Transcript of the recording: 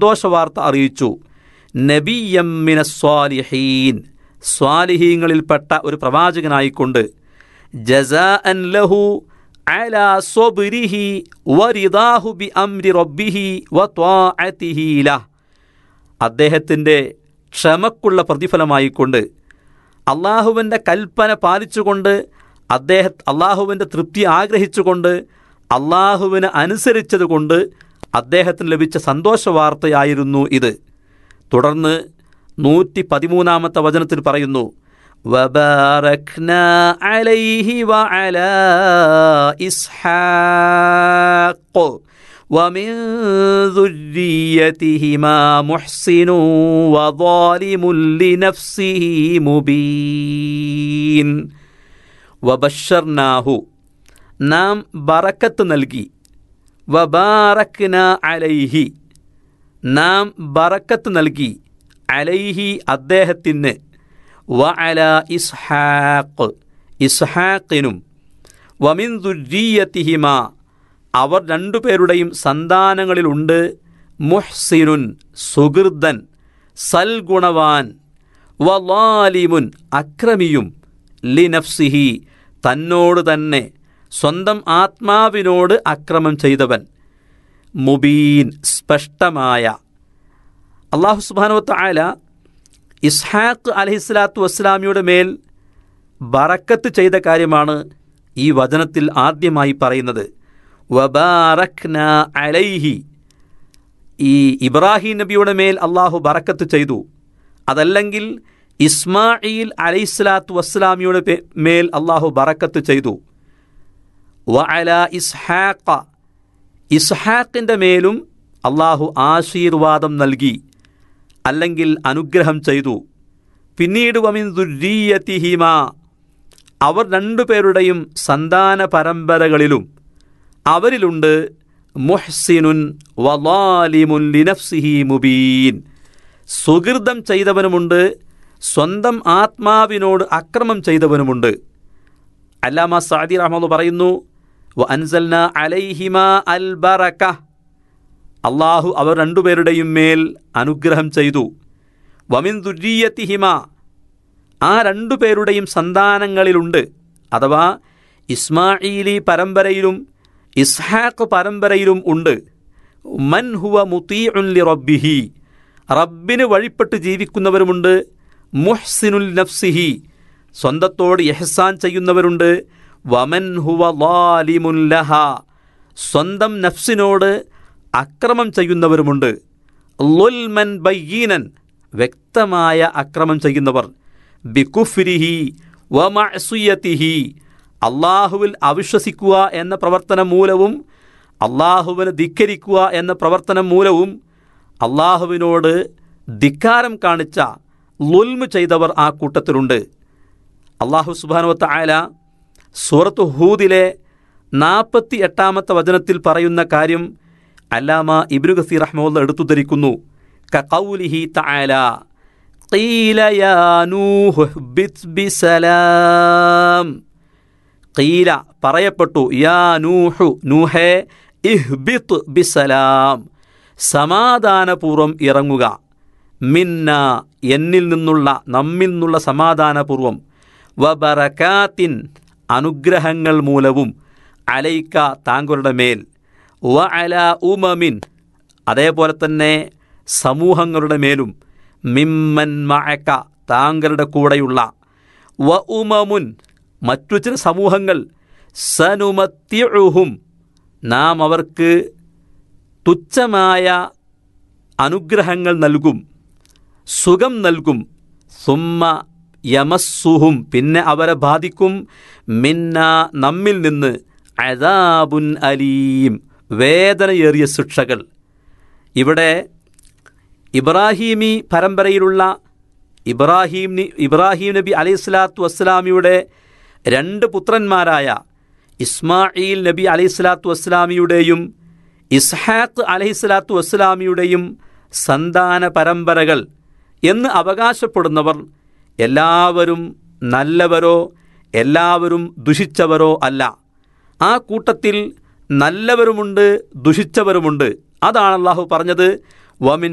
സന്തോഷവാർത്ത അറിയിച്ചു നബിയമ്മിന സ്വാലിഹീൻ സ്വാലിഹീങ്ങളിൽപ്പെട്ട ഒരു പ്രവാചകനായിക്കൊണ്ട് ജസാ അൻ ലഹു അല സ്വബിരിഹി വരിദാഹു ബി അംരി റബ്ബിഹി വത്വാഅതിഹി ലഹ് അദ്ദേഹത്തിൻ്റെ ക്ഷമക്കുള്ള പ്രതിഫലമായിക്കൊണ്ട് അള്ളാഹുവിൻ്റെ കൽപ്പന പാലിച്ചുകൊണ്ട് അദ്ദേഹ അള്ളാഹുവിൻ്റെ തൃപ്തി ആഗ്രഹിച്ചുകൊണ്ട് അള്ളാഹുവിന് അനുസരിച്ചതുകൊണ്ട് അദ്ദേഹത്തിന് ലഭിച്ച സന്തോഷ വാർത്തയായിരുന്നു ഇത് തുടർന്ന് നൂറ്റി പതിമൂന്നാമത്തെ വചനത്തിൽ പറയുന്നു وباركنا عليه وعلى إسحاق ومن ذريتهما محسن وظالم لنفسه مبين വബഷർനാഹു നാം ബറക്കത്ത് നൽകി വബാറക്ന അലൈഹി നാം ബറക്കത്ത് നൽകി അലൈഹി അദ്ദേഹത്തിന് വ അല ഇസ്ഹാഖ് ഇസ്ഹാഖിനും വമിൻ ദുരീയത്തിഹിമ അവർ രണ്ടുപേരുടെയും സന്താനങ്ങളിലുണ്ട് മുഹ്സിനുൻ സുഹൃദൻ സൽഗുണവാൻ വലാലിമുൻ അക്രമിയും ലിനഫ്സിഹി തന്നോട് തന്നെ സ്വന്തം ആത്മാവിനോട് അക്രമം ചെയ്തവൻ മുബീൻ സ്പഷ്ടമായ അള്ളാഹു സുബാനുവത്ത ആല ഇസ്ഹാഖ് അലഹിസ്ലാത്തു വസ്സലാമിയുടെ മേൽ ബറക്കത്ത് ചെയ്ത കാര്യമാണ് ഈ വചനത്തിൽ ആദ്യമായി പറയുന്നത് വബാറക്ന അലൈഹി ഈ ഇബ്രാഹിം നബിയുടെ മേൽ അള്ളാഹു ബറക്കത്ത് ചെയ്തു അതല്ലെങ്കിൽ ഇസ്മായിൽ അലൈഹിസ്ലാത്തു വസ്സലാമിയുടെ പേ- മേൽ അള്ളാഹു ബറക്കത്ത് ചെയ്തു വ അല ഇസ്ഹാഖ ഇസ്ഹാഖിൻ്റെ മേലും അള്ളാഹു ആശീർവാദം നൽകി അല്ലെങ്കിൽ അനുഗ്രഹം ചെയ്തു പിന്നീട് വമിൻ ദുരീയത്തിഹിമ അവർ രണ്ടുപേരുടെയും സന്താന പരമ്പരകളിലും അവരിലുണ്ട് മുഹ്സിനുൻ വലാലിമുൻ ലിനഫ്സിഹി മുബീൻ സുഹൃതം ചെയ്തവനുമുണ്ട് സ്വന്തം ആത്മാവിനോട് അക്രമം ചെയ്തവനുമുണ്ട് അല്ലാമ സാദി റഹ്മദ് പറയുന്നു വ അൻസൽന അലൈഹിമ അൽ ബറക അള്ളാഹു അവർ രണ്ടുപേരുടെയും മേൽ അനുഗ്രഹം ചെയ്തു വമിൻ ദുരീയത്തിഹിമ ആ രണ്ടുപേരുടെയും സന്താനങ്ങളിലുണ്ട് അഥവാ ഇസ്മായിലി പരമ്പരയിലും ഇസ്ഹാഖ് പരമ്പരയിലും ഉണ്ട് മൻ ഹുവ മുത്തീഉൻ ലി റബ്ബിഹി റബ്ബിന് വഴിപ്പെട്ട് ജീവിക്കുന്നവരുമുണ്ട് മുഹ്സിനുൽ നഫ്സിഹി സ്വന്തത്തോട് യഹ്സാൻ ചെയ്യുന്നവരുണ്ട് വമൻ ഹുവ ലാലിമുൻ ലഹ സ്വന്തം നഫ്സിനോട് അക്രമം ചെയ്യുന്നവരുമുണ്ട് ലുൽമൻ ബയ്യീനൻ വ്യക്തമായ അക്രമം ചെയ്യുന്നവർ ബികുഫ്രിഹി വമഅസുയത്തിഹി അള്ളാഹുവിൽ അവിശ്വസിക്കുക എന്ന പ്രവർത്തനം മൂലവും അള്ളാഹുവിനെ ധിക്കരിക്കുക എന്ന പ്രവർത്തനം മൂലവും അള്ളാഹുവിനോട് ധിക്കാരം കാണിച്ച ലുൽമ് ചെയ്തവർ ആ കൂട്ടത്തിലുണ്ട് അള്ളാഹു സുബാനുവത്ത ആയ സൂറത്ത് ഹൂദിലെ നാൽപ്പത്തി എട്ടാമത്തെ വചനത്തിൽ പറയുന്ന കാര്യം അല്ലാമ ഇബ്നു ഗസീർ റഹ്മുള്ള എടുത്തു ധരിക്കുന്നു കൗലിഹി തആല قيل يا نوح اهبط بسلام قيل പറയപ്പെട്ടു യാ നൂഹു നൂഹേ ഇഹ്ബിത്ത് ബിസലാം സമാധാനപൂർവം ഇറങ്ങുക മിന്ന എന്നിൽ നിന്നുള്ള നമ്മിൽ നിന്നുള്ള സമാധാനപൂർവം വബറക്കാത്തിൻ അനുഗ്രഹങ്ങൾ മൂലവും അലൈക്ക താങ്കളുടെ മേൽ വ അല ഉമമിൻ അതേപോലെ തന്നെ സമൂഹങ്ങളുടെ മേലും മിമ്മൻ മഅക്ക താങ്കളുടെ കൂടെയുള്ള വ ഉമമുൻ മറ്റു ചില സമൂഹങ്ങൾ സനുമത്യുഹും നാം അവർക്ക് തുച്ഛമായ അനുഗ്രഹങ്ങൾ നൽകും സുഖം നൽകും സുമ്മ യമസ്സുഹും പിന്നെ അവരെ ബാധിക്കും മിന്ന നമ്മിൽ നിന്ന് അദാബുൻ അലീം വേദനയേറിയ ശിക്ഷകൾ ഇവിടെ ഇബ്രാഹീമി പരമ്പരയിലുള്ള ഇബ്രാഹിം നി- ഇബ്രാഹിം നബി അലൈഹി സ്വലാത്തു വസ്സലാമിയുടെ രണ്ട് പുത്രന്മാരായ ഇസ്മായിൽ നബി അലൈഹി സ്വലാത്തു വസ്സലാമിയുടെയും ഇസ്ഹാഖ് അലൈഹി സ്വലാത്തു വസ്സലാമിയുടെയും സന്താന പരമ്പരകൾ എന്ന് അവകാശപ്പെടുന്നവർ എല്ലാവരും നല്ലവരോ എല്ലാവരും ദുഷിച്ചവരോ അല്ല ആ കൂട്ടത്തിൽ നല്ലവരുമുണ്ട് ദുഷിച്ചവരുമുണ്ട് അതാണ് അള്ളാഹു പറഞ്ഞത് വമിൻ